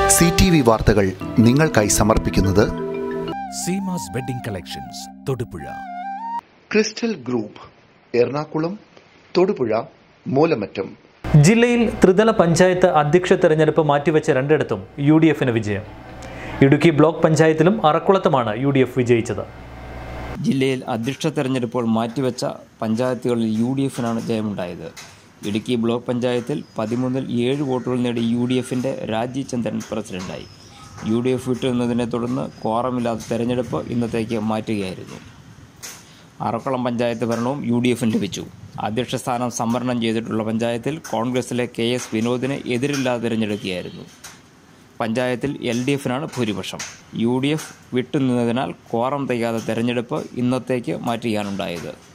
C T V വാർത്തകൾ നിങ്ങൾക്കായി സമർപ്പിക്കുന്നത് Seemas wedding collections Thodupuzha crystal group Ernakulam Thodupuzha Moolamattam ജില്ലയിൽ ത്രിതല പഞ്ചായത്ത് അധ്യക്ഷ തെരഞ്ഞെടുപ്പ് മാറ്റിവെച്ച രണ്ടിടത്തും യു ഡി എഫിന് വിജയം ഇടുക്കി ബ്ലോക്ക് പഞ്ചായത്തിലും അറക്കുളത്തുമാണ് യു ഡി എഫ് വിജയിച്ചത് ജില്ലയിൽ അധ്യക്ഷ തെരഞ്ഞെടുപ്പുകൾ മാറ്റിവെച്ച പഞ്ചായത്തുകളിൽ യു ഡി എഫിനാണ് ജയമുണ്ടായത് ഇടുക്കി ബ്ലോക്ക് പഞ്ചായത്തിൽ പതിമൂന്നിൽ ഏഴ് വോട്ടുകൾ നേടി യു ഡി എഫിൻ്റെ രാജീവ് ചന്ദ്രൻ പ്രസിഡന്റായി യു ഡി എഫ് വിട്ടുനിന്നതിനെ തുടർന്ന് കോറമില്ലാത്ത തെരഞ്ഞെടുപ്പ് ഇന്നത്തേക്ക് മാറ്റുകയായിരുന്നു അറക്കുളം പഞ്ചായത്ത് ഭരണവും യു ഡി എഫിന് ലഭിച്ചു അധ്യക്ഷ സ്ഥാനം സംവരണം ചെയ്തിട്ടുള്ള പഞ്ചായത്തിൽ കോൺഗ്രസിലെ കെ എസ് വിനോദിനെ എതിരില്ലാതെ തിരഞ്ഞെടുക്കുകയായിരുന്നു പഞ്ചായത്തിൽ എൽ ഡി എഫിനാണ് ഭൂരിപക്ഷം യു ഡി എഫ് വിട്ടുനിന്നതിനാൽ കോറം തികയാതെ തെരഞ്ഞെടുപ്പ് ഇന്നത്തേക്ക് മാറ്റുകയാണുണ്ടായത്